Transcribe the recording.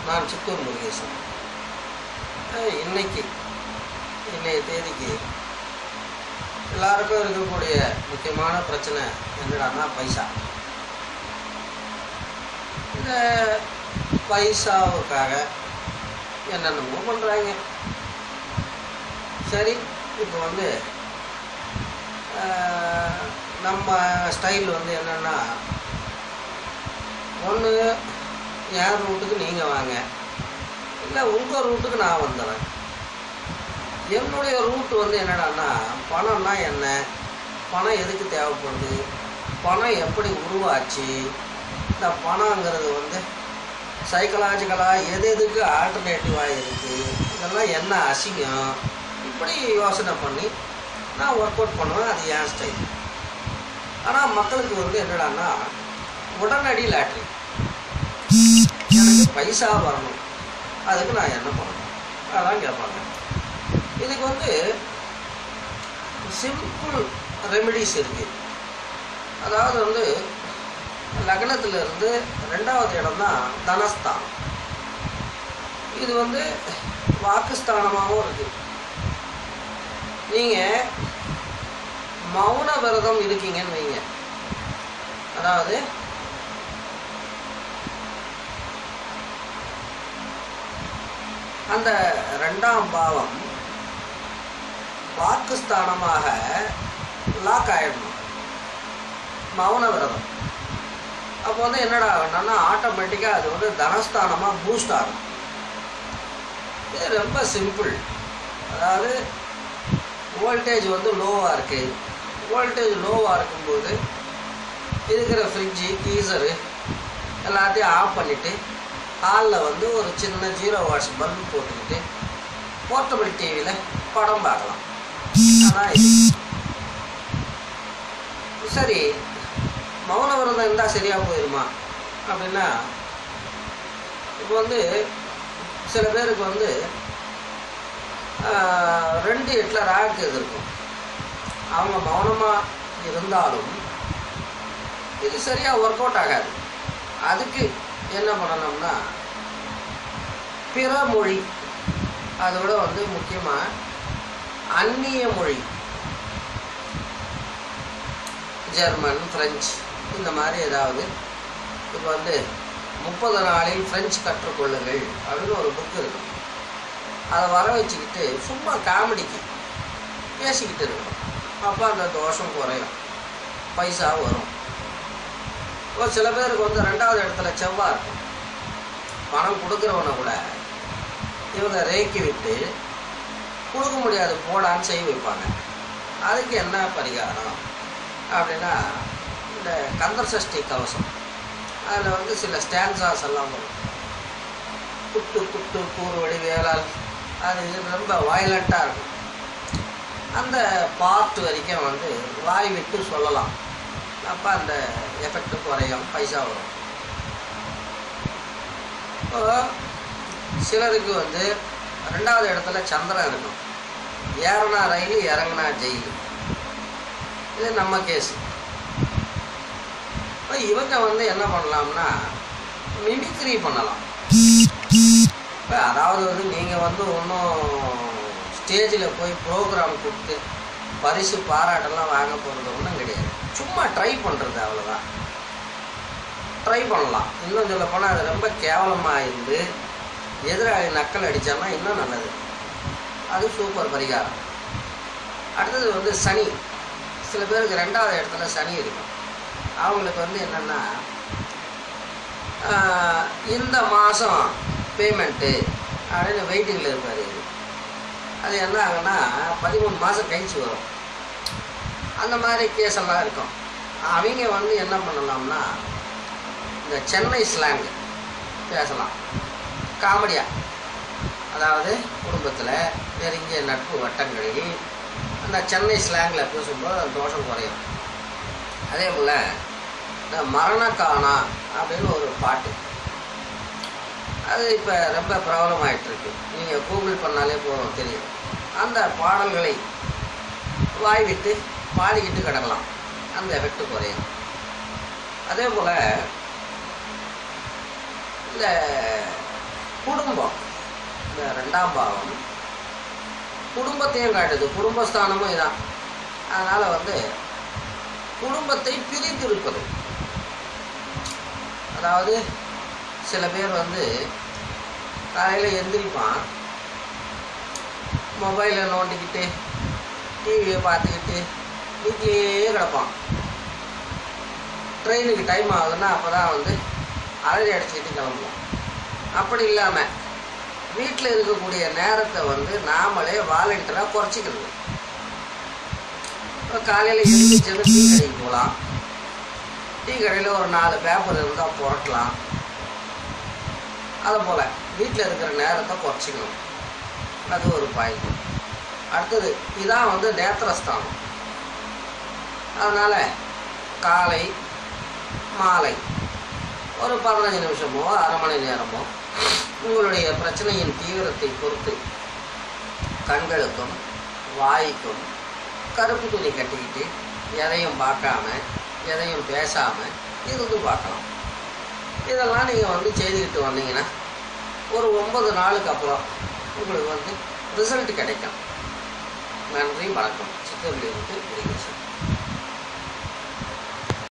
நான் சித்தூர் முருகேசன் அஹ் இன்னைக்கு இன்றைய தேதிக்கு எல்லாருக்கும் இருக்கக்கூடிய முக்கியமான பிரச்சனை என்னடான்னா பைசா இந்த பைசாவுக்காக என்னென்னமோ பண்ணுறாங்க சரி இப்போ வந்து ஆஹ், நம்ம ஸ்டைல் வந்து என்னென்னா ஒன்று என் ரூட்டுக்கு நீங்கள் வாங்க இல்லை உங்கள் ரூட்டுக்கு நான் வந்துடுறேன் என்னுடைய ரூட் வந்து என்னடான்னா பணம்னா என்ன பணம் எதுக்கு தேவைப்படுது பணம் எப்படி உருவாச்சு இந்த பணங்கிறது வந்து சைக்கலாஜிக்கலாக எது எதுக்கு ஆல்டர்னேட்டிவாக இருக்குது இதெல்லாம் என்ன அசிங்கம் இப்படி யோசனை பண்ணி நான் ஒர்க் அவுட் பண்ணுவேன் அது என் ஸ்டைல் ஆனால் மக்களுக்கு வந்து என்னடான்னா உடனடி லாட்ரி எனக்கு பைசா வரணும் அதுக்கு நான் என்ன பண்ணணும் அதான் கேட்பாங்க இதுக்கு வந்து சிம்பிள் ரெமெடிஸ் இருக்குது அதாவது வந்து லக்னத்துல இருந்து ரெண்டாவது இடம் தான் தனஸ்தானம் இது வந்து வாக்குஸ்தானமாகவும் இருக்கு நீங்கள் மௌன விரதம் இருக்கீங்கன்னு வைங்க அதாவது அந்த ரெண்டாம் பாவம் வாக்குஸ்தானமாக லாக் ஆயிடணும் மௌன விரதம் அப்போ வந்து என்னடா ஆகும்னா ஆட்டோமேட்டிக்காக அது வந்து தனஸ்தானமாக பூஸ்ட் ஆகும் இது ரொம்ப சிம்பிள் அதாவது வோல்டேஜ் வந்து லோவாக இருக்குது வோல்டேஜ் லோவாக இருக்கும்போது இருக்கிற ஃப்ரிட்ஜு கீசரு எல்லாத்தையும் ஆஃப் பண்ணிவிட்டு ஹாலில் வந்து ஒரு சின்ன ஜீரோ வாட்ஸ் பல்பு போட்டுக்கிட்டு போர்ட்டபிள் டிவியில் படம் பார்க்கலாம் அதான் இது சரி மௌன விரதம் இருந்தால் சரியாக போயிடுமா அப்படின்னா இப்போ வந்து சில பேருக்கு வந்து ஆஹ், ரெண்டு எட்டில் ராகு இது இருக்கும் அவங்க மௌனமாக இருந்தாலும் இது சரியாக ஒர்க் அவுட் ஆகாது அதுக்கு என்ன பண்ணணும்னா பிற மொழி அதை விட வந்து முக்கியமாக அந்நிய மொழி ஜெர்மன் பிரெஞ்சு இந்த மாதிரி ஏதாவது இப்போ வந்து முப்பது நாளில் பிரெஞ்சு கற்றுக்கொள்ளுங்கள் அப்படின்னு ஒரு புக் இருக்கு அதை வர வச்சுக்கிட்டு சும்மா காமெடிக்கு பேசிக்கிட்டு இருக்கணும் அப்போ அந்த தோஷம் குறையும் பைசா வரும் இப்போ சில பேருக்கு வந்து ரெண்டாவது இடத்துல செவ்வாய் இருக்கும் பணம் கொடுக்குறவனை கூட இவங்க ரேக்கி விட்டு கொடுக்க முடியாது போடான்னு செய்ய வைப்பாங்க அதுக்கு என்ன பரிகாரம் அப்படின்னா இந்த கந்தர் சஷ்டி கவசம் அதில் வந்து சில ஸ்டான்சாஸ் எல்லாம் வரும் குட்டு குட்டு கூறுவடி வேளால் அது இது ரொம்ப வயலண்ட்டாக இருக்கும் அந்த பார்ட் வரைக்கும் வந்து வாய் விட்டு சொல்லலாம் அப்போ அந்த எஃபெக்ட் குறையும் பைசா வரும் இப்போ சிலருக்கு வந்து ரெண்டாவது இடத்துல சந்திரன் இருக்கும் ஏறனா ரயில் இறங்குனா ஜெயில் இது நம்ம கேஸ் இப்போ இவங்க வந்து என்ன பண்ணலாம்னா மிமிக்ரி பண்ணலாம் இப்போ அதாவது வந்து நீங்கள் வந்து ஒன்றும் ஸ்டேஜில் போய் ப்ரோக்ராம் கொடுத்து பரிசு பாராட்டெல்லாம் வாங்க போகிறது ஒன்றும் கிடையாது சும்மா ட்ரை பண்ணுறது அவ்வளோதான் ட்ரை பண்ணலாம் இன்னும் சொல்ல போனால் அது ரொம்ப கேவலமாக இருந்து எதிராளி நக்கல் அடித்தான்னா இன்னும் நல்லது அது சூப்பர் பரிகாரம் அடுத்தது வந்து சனி சில பேருக்கு ரெண்டாவது இடத்துல சனி இருக்கும் அவங்களுக்கு வந்து என்னென்னா இந்த மாதம் பேமெண்ட்டு அப்படின்னு வெயிட்டிங்கில் இருப்பார் அது என்ன ஆகுன்னா பதிமூணு மாதம் கழிச்சு வரும் அந்த மாதிரி கேஸ் எல்லாம் இருக்கும் அவங்க வந்து என்ன பண்ணலாம்னா இந்த சென்னை ஸ்லாங் பேசலாம் காமெடியாக அதாவது குடும்பத்தில் நெருங்கிய நட்பு வட்டங்களில் அந்த சென்னை ஸ்லாங்கில் பேசும்போது அந்த தோஷம் குறையும் அதே போல் இந்த மரணக்கானா அப்படின்னு ஒரு பாட்டு அது இப்போ ரொம்ப பிரபலமாயிட்டிருக்கு நீங்கள் கூகுள் பண்ணாலே போதும் தெரியும் அந்த பாடல்களை வாய் விட்டு பாடிக்கிட்டு கிடக்கலாம் அந்த எஃபெக்ட் குறையும் அதே போல் இந்த குடும்பம் இந்த ரெண்டாம் பாவம் குடும்பத்தையும் காட்டுது குடும்பஸ்தானமும் இதான் அதனால் வந்து குடும்பத்தை பிரித்திருப்பது அதாவது சில பேர் வந்து காலையில் எந்திரிப்பான் மொபைலை நோண்டிக்கிட்டு டிவியை பார்த்துக்கிட்டு வீட்டிலேயே கிடப்பான் ட்ரெயினுக்கு டைம் ஆகுதுன்னா அப்போ தான் வந்து அலறி அடிச்சுக்கிட்டு கிளம்புவோம் அப்படி இல்லாமல் வீட்டில் இருக்கக்கூடிய நேரத்தை வந்து நாமளே வாலண்டியராக குறைச்சிக்கிறது இப்போ காலையில் எழுந்திரிச்சது டீ கடைக்கு போகலாம் டீ கடையில் ஒரு நாலு பேப்பர் இருந்தால் புரட்டலாம் அதை போல் வீட்டில் இருக்கிற நேரத்தை குறைச்சிக்கணும் அது ஒரு பாயிண்ட் அடுத்தது இதான் வந்து நேத்திரஸ்தானம் அதனால் காலை மாலை ஒரு பதினஞ்சு நிமிஷமோ அரை மணி நேரமோ உங்களுடைய பிரச்சனையின் தீவிரத்தை பொறுத்து கண்களுக்கும் வாய்க்கும் கருப்பு துணி கட்டிக்கிட்டு எதையும் பார்க்காம எதையும் பேசாமல் இருந்து பார்க்கலாம் இதெல்லாம் நீங்கள் வந்து செய்துக்கிட்டு வந்தீங்கன்னா ஒரு ஒன்பது நாளுக்கு அப்புறம் உங்களுக்கு வந்து ரிசல்ட் கிடைக்கும் நன்றி வணக்கம் சித்தூரிலிருந்து முருகேசன்